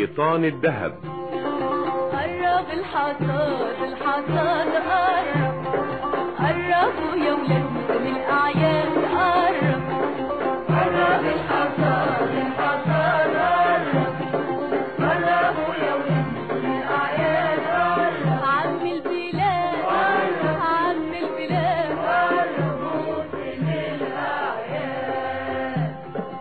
غيطان الذهب قرب الحصاد الحصاد قرب قربوا يا ولاد موسم الأعياد قرب قرب الحصاد الحصاد قرب قربوا يا ولاد موسم الأعياد قرب عم البلاد قرب عم البلاد قرب موسم الأعياد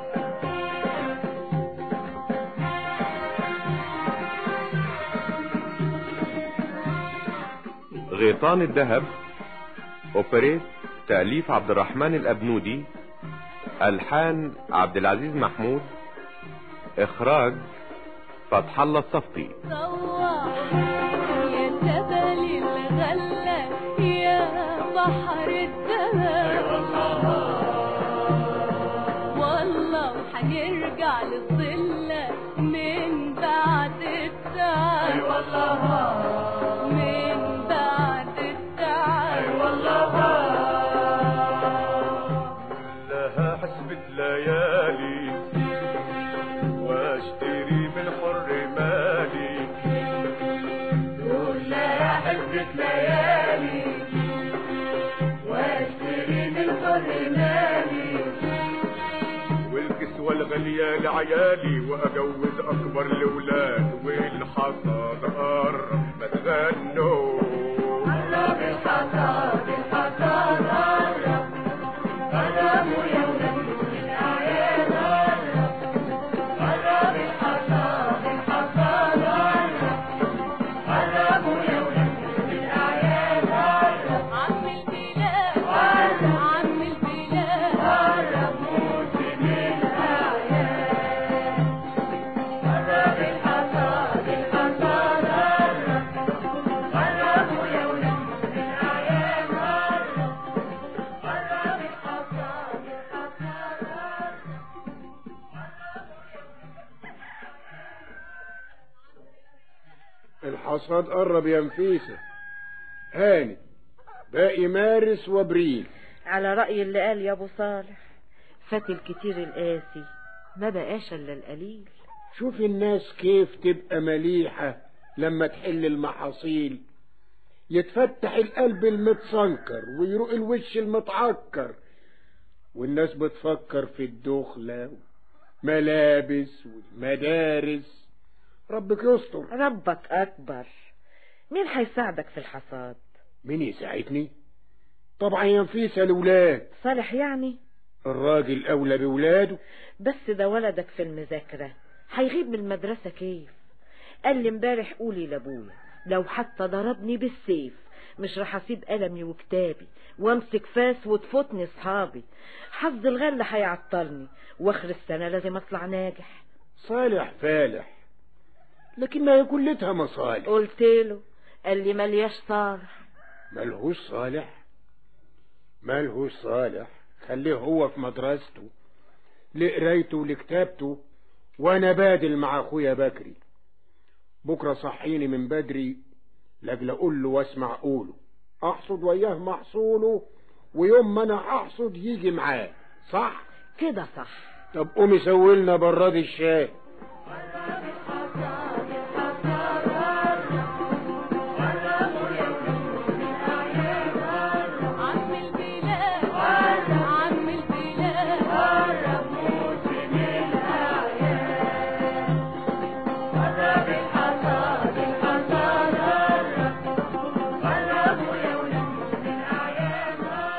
غيطان الذهب اوبريت تأليف عبد الرحمن الأبنودي ألحان عبد العزيز محمود إخراج فتح الله الصفتي صواح يا جبل الغلة يا بحر الدهب والله وحنرجع للظلة من بعد التعب من بعد التعب لها حسبة ليالي واشتري من حر مالي لها حسبة ليالي واشتري من حر مالي والكسوة الغالية لعيالي واجوز اكبر الاولاد والحصاد قرب ما تغنوا قرب الحصاد الحصاد قرب قربوا يا ولاد من الأعياد قرب قرب الحصاد الحصاد قرب قربوا يا ولاد من الأعياد قرب عم البلاد قرب عم البلاد قرب موسم الأعياد قرب الحصاد الحصاد قرب قربوا يا ولاد من الأعياد قرب قرب الحصاد الحصاد قرب الحصاد قرب يا نفيسة هاني باقي مارس وابريل على رأي اللي قال يا ابو صالح فات الكتير القاسي ما بقاش الا القليل شوف الناس كيف تبقى مليحة لما تحل المحاصيل يتفتح القلب المتسنكر ويروق الوش المتعكر والناس بتفكر في الدخلة ملابس والمدارس ربك يستر ربك اكبر مين هيساعدك في الحصاد مين يساعدني طبعا يا نفيسة الولاد صالح يعني الراجل أولى بولاده بس ده ولدك في المذاكرة هيغيب من المدرسة كيف قال لي امبارح قولي لابويا لو حتى ضربني بالسيف مش راح اسيب قلمي وكتابي وامسك فاس وتفوتني صحابي حظ الغلة هيعطلني واخر السنة لازم اطلع ناجح صالح فالح لكن ما هي كلتها مصالح قلت له قال لي ملياش صالح ملهوش صالح ملهوش صالح خليه هو في مدرسته لقرايته ولكتابته وانا بادل مع اخويا بكري بكره صحيني من بدري لاجل اقول له واسمع قوله احصد وياه محصوله ويوم ما انا احصد يجي معاه صح كده صح طب قومي سوي لنا براد الشاي عم البلاد عم البلاد قرب موسم الأعياد قرب الحصاد الحصاد قرب قربوا يا ولاد موسم الأعياد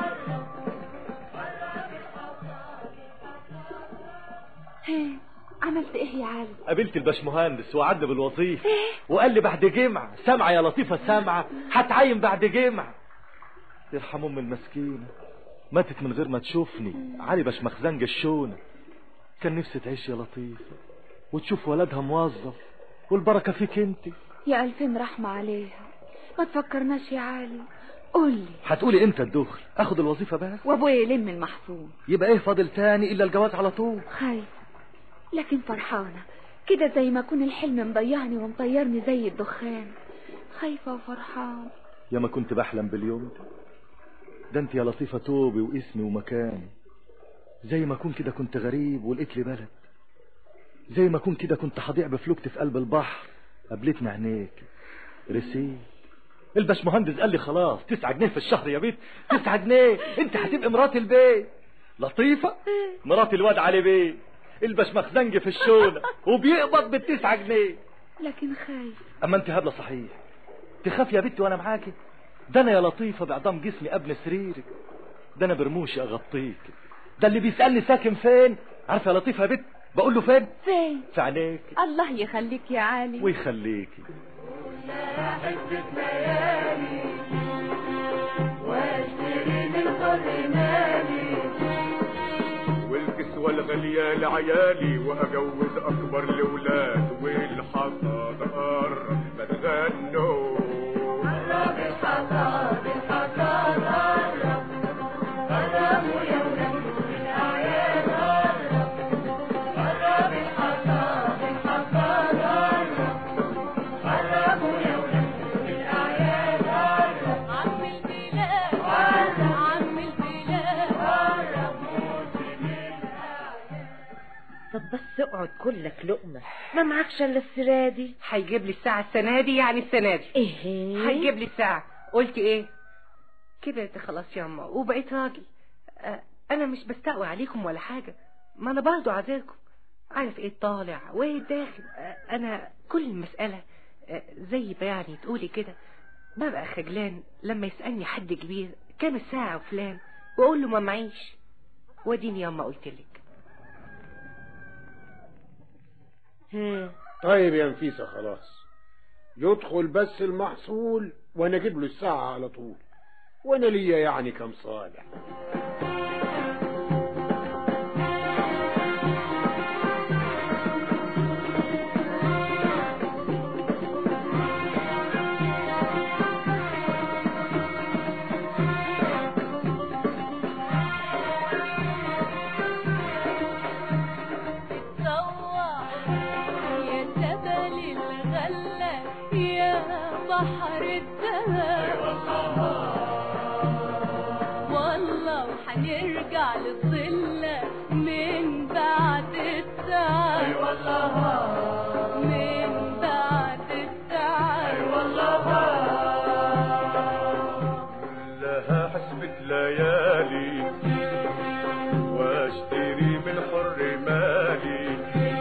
هي عملت ايه يا علي قابلت الباشمهندس وعد بالوظيفة وقال لي بعد جمعة سامعة يا لطيفة سامعة هتعين بعد جمعة يرحم ام المسكينة ماتت من غير ما تشوفني علي باش مخزنج الشونة كان نفسي تعيش يا لطيفة وتشوف ولدها موظف والبركة فيك انت يا ألفين رحمة عليها ما تفكرناش يا علي قولي هتقولي امتى الدخل اخد الوظيفة بس وابويا يلم المحصول يبقى ايه فاضل تاني الا الجواز على طول خايفة لكن فرحانة كده زي ما كون الحلم مضيعني ومطيرني زي الدخان خايفة وفرحانة يا ما كنت بحلم باليوم ده ده انت يا لطيفة توبي واسمي ومكاني زي ما كنت كده كنت غريب ولقيت لي بلد زي ما كنت كده كنت هضيع بفلوكتي في قلب البحر قابلتني عينيك رسيت الباشمهندس قال لي خلاص تسعة جنيه في الشهر يا بيت تسعة جنيه انت هتبقى مرات البيت لطيفة مرات الواد علي بيه الباشمخزنجي في الشونة وبيقبض بالتسعة جنيه لكن خايف اما انت هبله صحيح تخاف يا بنتي وانا معاكي ده انا يا لطيفه بعظام جسمي قبل سريرك ده انا برموشي اغطيك ده اللي بيسالني ساكن فين عارفه يا لطيفه يا بنت بقول له فين فين في عينيك الله يخليك يا علي ويخليكي حبة ليالي واشتري من حر مالي والكسوة الغالية لعيالي وأجوز أكبر الأولاد والحصاد قرب ما تغنوا قرب الحصاد الحصاد قرب قربوا يا ولاد الأعياد قرب قرب الحصاد الحصاد قرب قربوا يا ولاد الأعياد قرب عم البلاد قرب عم البلاد قرب موسم الأعياد طب بس اقعد كلك لقمة ما معكش الا السرة دي هيجيب لي الساعة السنة دي يعني السنة دي ايه هيجيب لي الساعة قلت ايه كبرت خلاص يا اما وبقيت راجل آه، انا مش بستقوى عليكم ولا حاجة ما انا برضو عذركم عارف ايه الطالع وايه الداخل آه، انا كل المسألة آه، زي ما يعني تقولي كده ببقى خجلان لما يسألني حد كبير كام الساعة وفلان واقول له ما معيش وديني ياما قلت لك ها طيب يا نفيسة خلاص يدخل بس المحصول وانا اجيب له الساعة على طول وانا ليا يعني كم صالح صوح يا جبل الغلة يا بحر الدهب والله وحنرجع للظلة من بعد التعب من بعد التعب لها حسبة ليالي واشتري من حر مالي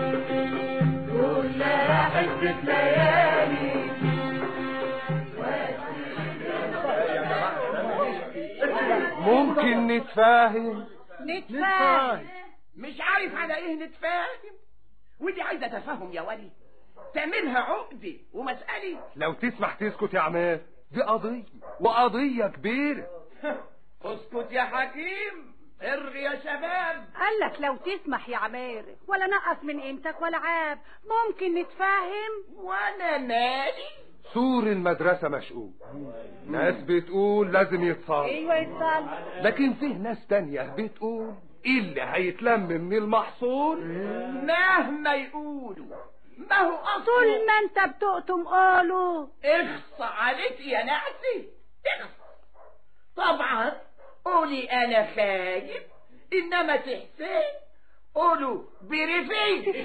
كلها حسبة ليالي ممكن نتفاهم نتفاهم مش عارف على ايه نتفاهم ودي عايزه تفاهم يا ولي تعملها عقدة ومسألة لو تسمح تسكت يا عماد دي قضية وقضية كبيرة اسكت يا حكيم ارغي يا شباب قال لك لو تسمح يا عمار ولا نقص من قيمتك ولا عاب ممكن نتفاهم وانا مالي سور المدرسة مشقوق ناس بتقول لازم يتصال ايوه يتصل لكن فيه ناس تانية بتقول اللي هيتلم من المحصول مهما يقولوا ما هو طول اصله ما انت بتقطم قالوا اخص عليك يا نعسي اخص طبعا قولي انا خايف انما تحسين قولوا بريفي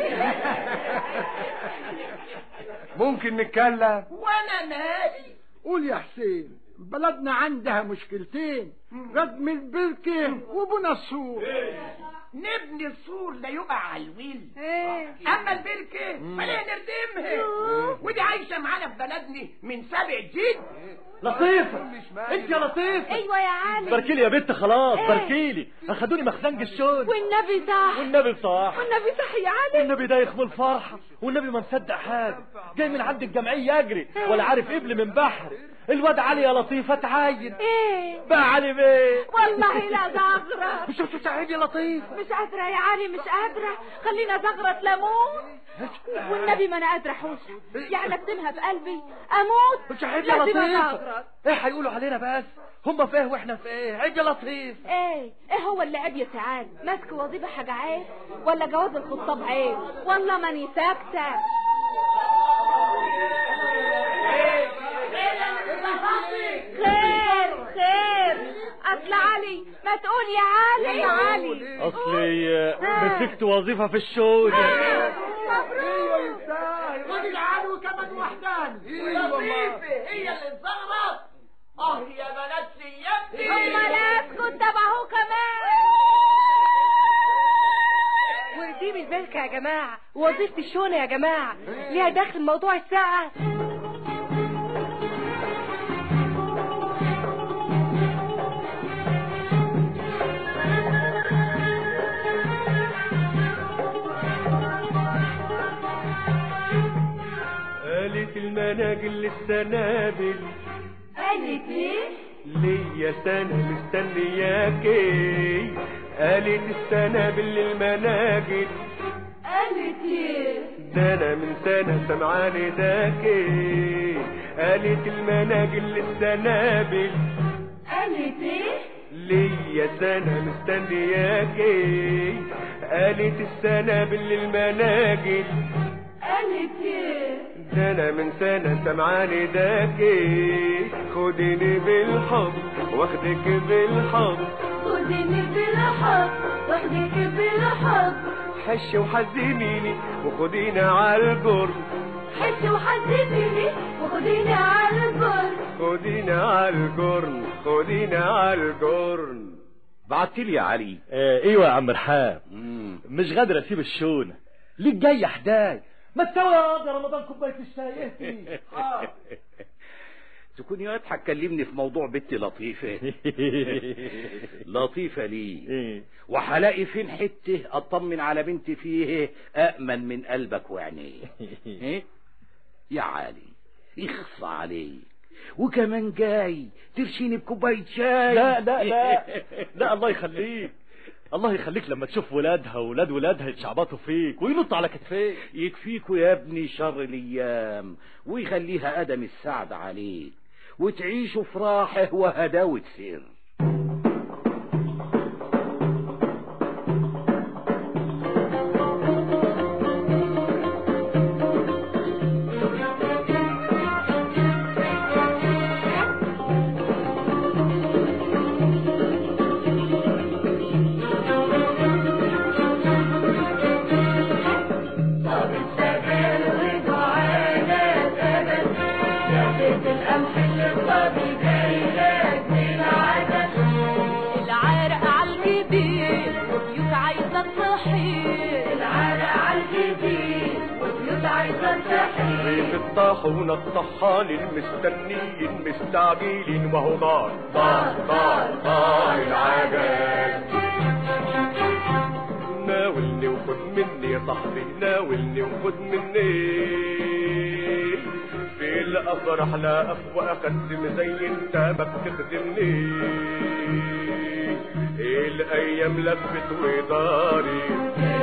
ممكن نتكلم وانا مالي قول يا حسين بلدنا عندها مشكلتين ردم البركة وبنى السور نبني السور لا يقع على الويل ايه اما البركة فليه نردمها ودي عايشة معانا في بلدنا من سبع جد لطيفة انت يا لطيفة ايوه يا علي باركيلي يا بنت خلاص إيه؟ باركيلي اخدوني مخزنج الشون والنبي صح والنبي صح والنبي صح يا علي والنبي دايخ من الفرحة والنبي ما مصدق حاجة جاي من عند الجمعية يجري ولا عارف قبل من بحر الواد علي يا لطيفة تعاين ايه بقى علي بيه والله لا زغرة مش شوف تعالي يا لطيفة مش قادرة يا علي مش قادرة خلينا زغرة ليمون والنبي ما انا قادرة احوشها يعني اكتمها في قلبي اموت مش عيب يا لازم لطيفة أزغرط. ايه هيقولوا علينا بس هم فيه واحنا في ايه عيب يا لطيف ايه ايه هو اللي عيب يا سعاد ماسك وظيفة حاجة عيب ولا جواز الخطاب عيب والله ماني ساكتة خير خير اصل علي ما تقول يا علي يا علي اصلي مسكت وظيفة في الشون مبروك خد العلو كمان وحداني لطيفة هي اللي اتزغرت اه يا بنات سيادتي امال اسكت تبعه كمان ودي بالبركة يا جماعة وظيفة الشونة يا جماعة ليها دخل موضوع الساعة قالت المناجل للسنابل قالت ايه ليا سنة مستنياكي قالت السنابل للمناجل قالت ايه ده انا من سنة سمعاني داكي قالت المناجل للسنابل قالت ايه ليا سنة مستنياكي قالت السنابل للمناجل قالت ايه ده انا من سنة سمعاني داكي خديني بالحب واخدك بالحب خديني بالحب واخدك بالحب حش وحزنيني وخديني عالجر حس وحزنيني وخديني على البر خديني عالجرن خديني عالجرن بعت لي يا علي آه ايوه يا عم رحاب مش قادر اسيب الشونه ليك جاي حداي ما تسوي يا راجل رمضان كوبايه الشاي اهدي آه. تكون يا اضحك كلمني في موضوع بنتي لطيفة لطيفة لي وهلاقي فين حته اطمن على بنتي فيه أأمن من قلبك وعينيه إيه؟ يا علي اخص عليك وكمان جاي ترشيني بكوباية شاي لا لا لا لا الله يخليك الله يخليك لما تشوف ولادها وولاد ولادها يتشعبطوا فيك وينطوا على كتفيك يكفيكوا يا ابني شر الايام ويخليها ادم السعد عليك وتعيشوا في راحه وهداوة سر طب السجال ودعانا سبب شافت القمح اللي الصبي جاي لك من عدد العرق عالجبين وبيوت عايزة تصحي العرق عالجبين وبيوت عايزة تصحي في الطاحونة الطحالين مستنيين مستعجلين وهو دار دار دار دار العجل ناولني وخد مني يا صاحبي ناولني وخد مني في الافراح لا اف واقدم زي انت ما بتخدمني الايام لفت ودارت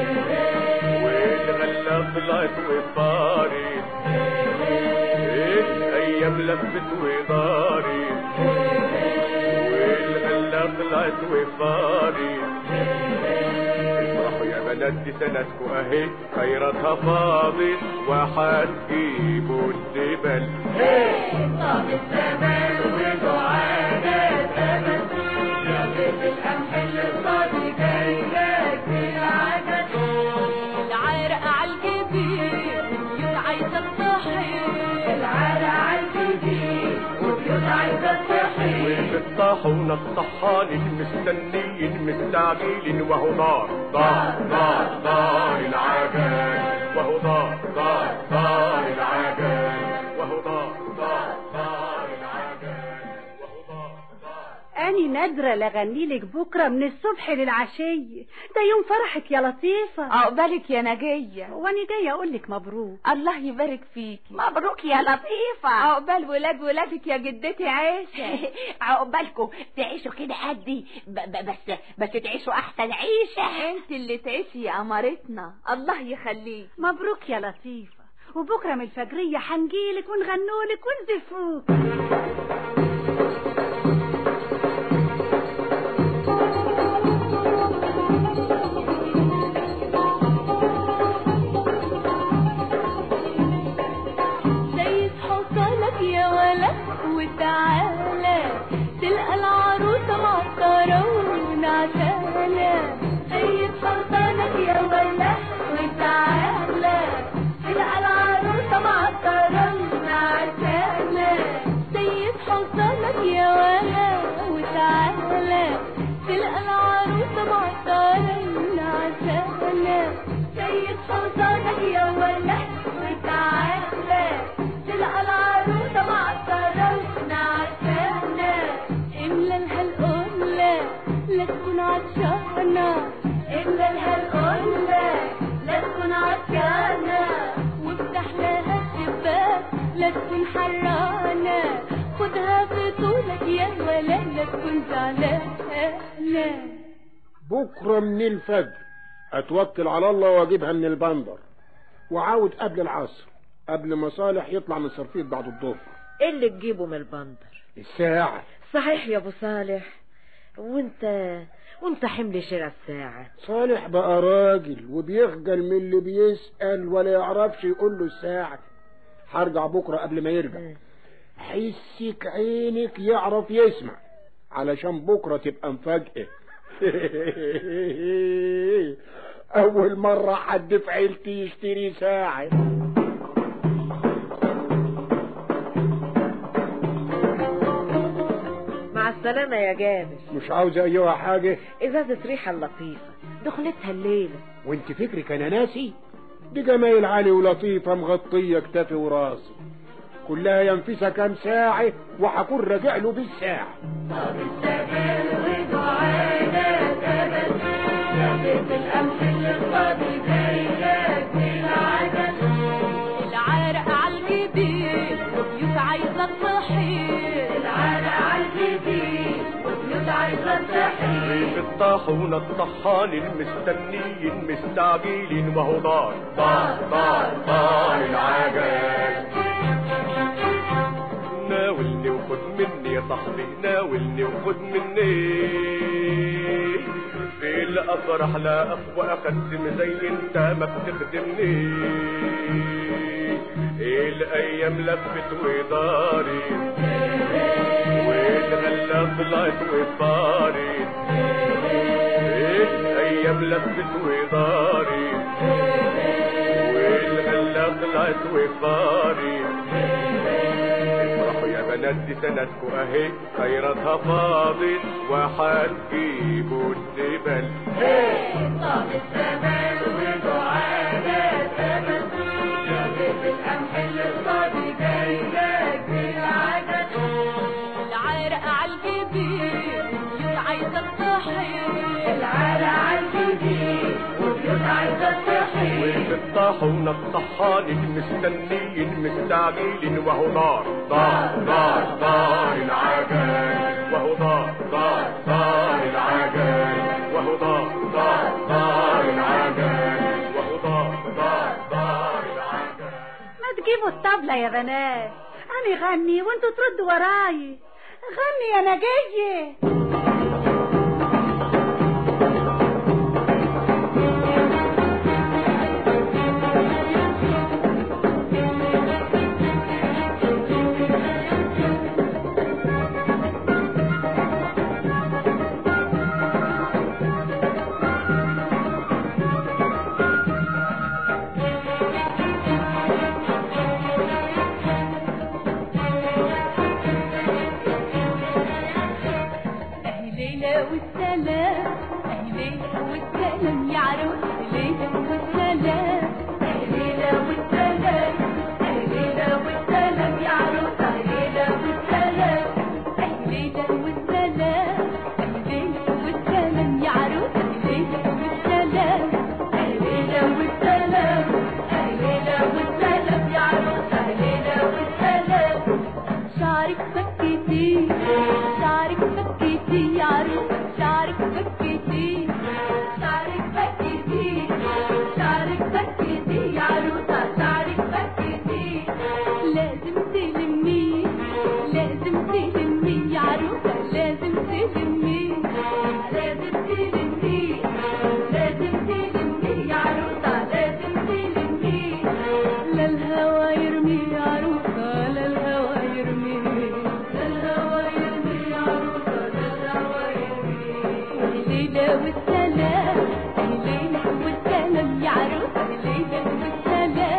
والغلة طلعت وطارت الايام لفت ودارت والغلة طلعت وطارت افرحوا يا بنات دي سنتكم اهي خيراتها فاضل وهتجيبوا الدبل طب الزمان ودعانا سبب شافت القمح اللي الصبي جاي لك من عدد العرق عالجبين وبيوت عايزة تصحي العرق عالجبين وبيوت عايزة تصحي وفي الطاحونة الطحالين مستنيين مستعجلين وهو دار دار دار دار العجل وهو دار دار دار العجل وهو دار دار دار العجل أني نادرة لغني لك بكرة من الصبح للعشية ده يوم فرحك يا لطيفة عقبالك يا نجية وأنا جاية أقول لك مبروك الله يبارك فيكي مبروك يا لطيفة عقبال ولاد ولادك يا جدتي عيشة عقبالكم تعيشوا كده قدي ب- ب- بس بس تعيشوا أحسن عيشة انت اللي تعيشي يا قمرتنا الله يخليك مبروك يا لطيفة وبكرة من الفجرية هنجيلك ونغنولك ونزفوك سيد حصانك يا ولد وتعالى تلقى العروسة معطرة ونعسالة سيد حصانك يا ولد وتعالى شيد حصانك يا ولد وتعالى تلقى العروسة معطرة ونعسانة املى لها القلة لا تكون عطشانة املى لها القلة لا تكون عطشانة وافتح لها الشباك لا تكون حرانة خدها في طولك يا ولد لا تكون زعلانة بكرة من الفجر اتوكل على الله واجيبها من البندر وعاود قبل العصر قبل ما صالح يطلع من صرفية بعد الظهر ايه اللي تجيبه من البندر الساعة صحيح يا ابو صالح وانت وانت حمل شراء الساعة صالح بقى راجل وبيخجل من اللي بيسأل ولا يعرفش يقول له الساعة هرجع بكرة قبل ما يرجع حسك عينك يعرف يسمع علشان بكرة تبقى مفاجأة أول مرة حد في عيلتي يشتري ساعة مع السلامة يا جابر مش عاوز أيها حاجة ازازة ريحة لطيفة دخلتها الليلة وانت فكرك أنا ناسي دي جمايل عالي ولطيفة مغطية كتافي وراسي كلها ينفسها كام ساعة وهكون راجع له بالساعة العرق عالجبين وبيوت عايزة تصحي العرق عالجبين وبيوت عايزة تصحي في الطاحونة الطحانين مستنيين مستعجلين وهو دار دار دار دار العجل ناولني وخد مني يا صاحبي ناولني وخد مني في الافراح لا اخوة اقدم زي انت ما بتخدمني الايام لفت ودارت والغلة طلعت وصارت الايام لفت ودارت والغلة طلعت وصارت افرحوا يا بنات دي سنتكو اهي خيراتها فاضت وحتجيبوا الزبل طاب الزمان ودعانا ثمن شغف القمح اللي الصبي جاي لك بالعدد العرق عالجبين وبيوت عايزة تصحي العرق عالجبين وبيوت عايزة تصحي وفي الطاحونة الطحانين مستنيين مستعجلين وهو دار دار دار دار العجل وهو دار دار دار العجل وهو دار دار دار العجل وهو دار دار دار العجل ما تجيبوا الطبلة يا بنات أنا غني وانتوا تردوا وراي غني يا نجية أهلينا والسلام أهلينا والسلام يا عروس أهلينا والسلام أهلينا والسلام أهلينا والسلام يا عروس أهلينا والسلام أهلينا والسلام أهلينا والسلام يا عروس أهلينا والسلام أهلينا والسلام أهلينا والسلام يا عروس أهلينا والسلام شعرك فكيتي شعرك فكيتي يا عروسة شعرك فكيتي شعرك فكيتي شعرك فكيتي يا عروسة شعرك فكيتي لازم تلمي لازم تلمي يا عروسة لازم تلمي لازم تلمي لازم تلمي يا عروسة لازم تلمي لا الهوى يرمي يا عروسة لا الهوى يرمي لا الهوى يرمي يا عروسة لا الهوى يرمي أهلينا والسلام أهلينا والسلام يا عروسة أهلينا والسلام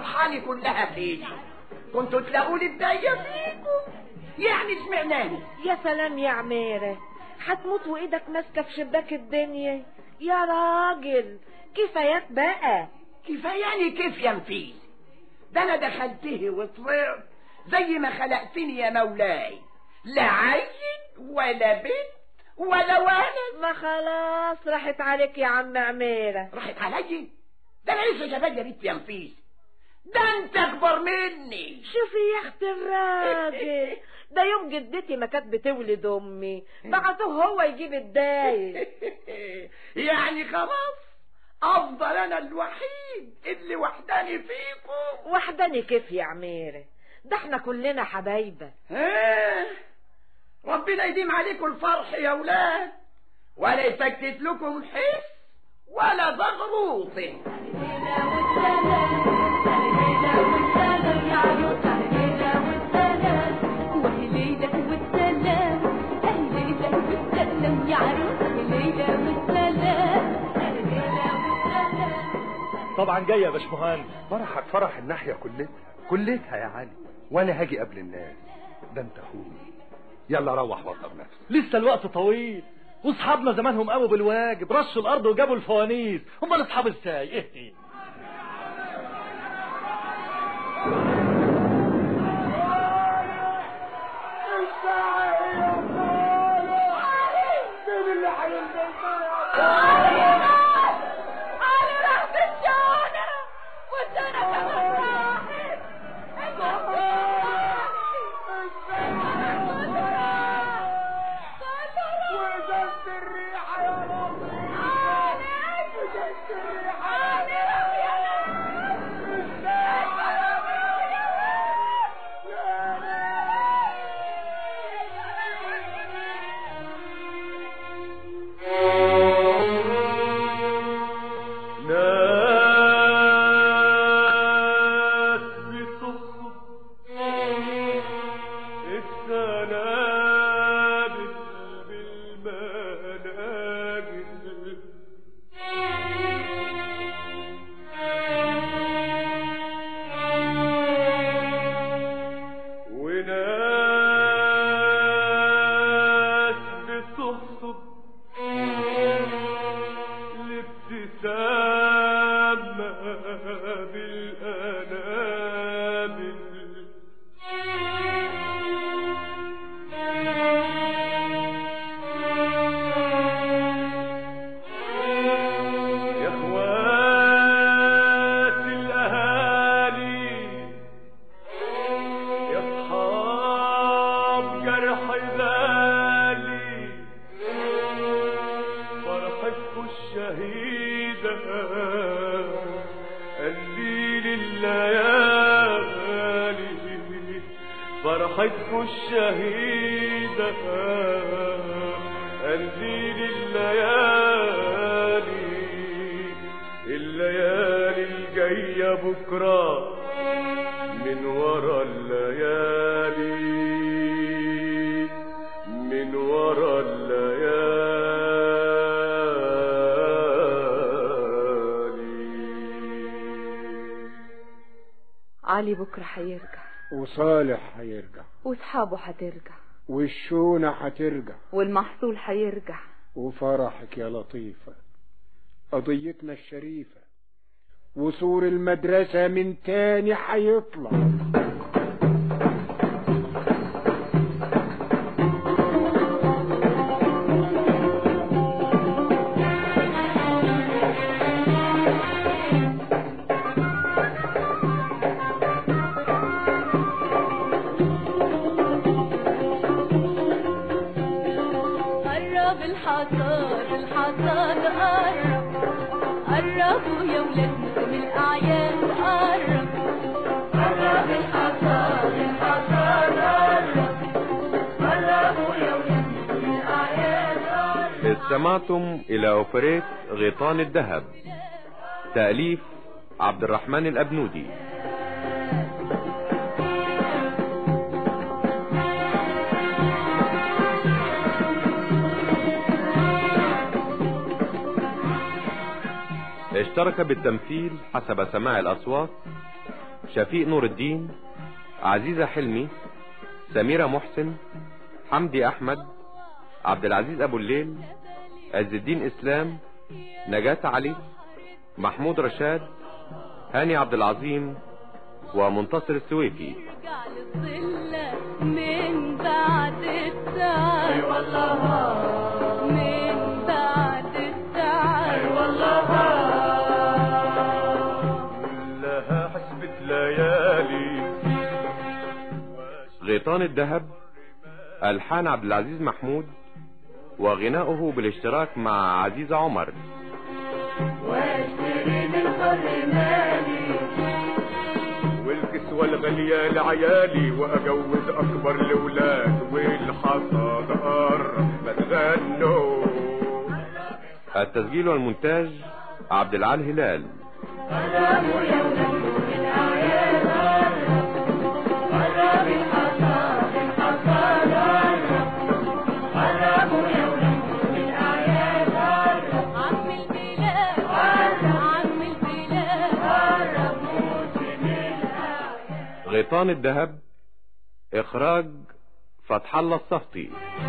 فرحاني كلها فيا كنتوا تلاقوا لي بداية فيكم يعني سمعناني يا سلام يا عميرة هتموت وايدك ماسكة في شباك الدنيا يا راجل كفايات بقى كفاياني كيف يا نفيس ده انا دخلته وطلعت زي ما خلقتني يا مولاي لا عيل ولا بنت ولا ولد ما خلاص راحت عليك يا عم عميرة راحت علي ده انا لسه شباب يا بنت يا نفيس ده انت اكبر مني شوفي يا اخت الراجل ده يوم جدتي ما كانت بتولد امي بعتوه هو يجيب الدايق يعني خلاص افضل انا الوحيد اللي وحداني فيكم وحداني كيف يا عميرة ده احنا كلنا حبايبة ها ربنا يديم عليكم الفرح يا ولاد ولا يسكت لكم حس ولا زغروطه طبعا جاي يا باشمهندس فرحك فرح الناحية كلتها كلتها يا علي وانا هاجي قبل الناس ده انت اخوي يلا روح وضب نفسك لسه الوقت طويل واصحابنا زمانهم قاموا بالواجب رشوا الارض وجابوا الفوانيس هم اصحاب ازاي ايه فرحتكم الشهيدة قلبي الليالي الليالي الجاية بكرة من ورا الليالي من ورا الليالي علي بكرة هيرجع وصالح هيرجع وصحابه هترجع والشونة هترجع والمحصول هيرجع وفرحك يا لطيفة قضيتنا الشريفة وسور المدرسة من تاني هيطلع قرب الحصاد الحصاد قرب قربوا يا ولاد موسم الأعياد قرب قرب الحصاد الحصاد قرب قربوا يا ولاد موسم الأعياد قرب استمعتم إلى أوبريت غيطان الذهب تأليف عبد الرحمن الأبنودي اشترك بالتمثيل حسب سماع الأصوات شفيق نور الدين عزيزة حلمي سميرة محسن حمدي أحمد عبد العزيز أبو الليل عز الدين إسلام نجاة علي محمود رشاد هاني عبد العظيم ومنتصر السويفي من بعد التعب اي والله من بعد التعب اي والله كلها حسبة ليالي غيطان الذهب ألحان عبد العزيز محمود وغناؤه بالاشتراك مع عزيزة عمر واشتري من حر مالي والكسوة الغالية لعيالي وأجوز أكبر الأولاد والحصاد قرب ما تغنوا التسجيل والمونتاج عبد العال هلال قربوا يا ولاد الأعياد قرب الحصاد الحصاد قربوا يا ولاد الأعياد عم البلاد عم البلاد قرب موسم الأعياد غيطان الذهب إخراج فتح الله الصفتي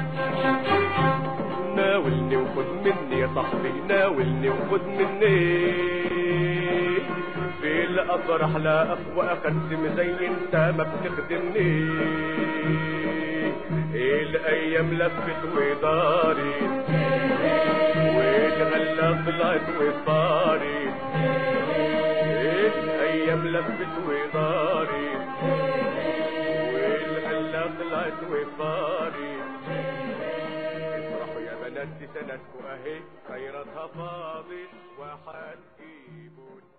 ناولني وخد مني يا صاحبي ناولني وخد مني في الأفراح لا أخوة أخدم زي انت ما بتخدمني الأيام لفت ودارت والغلة طلعت وصارت الأيام لفت ودارت والغلة طلعت وصارت افرحوا يا بنات سنتكم اهي خيراتها فاضت وحتجيبوا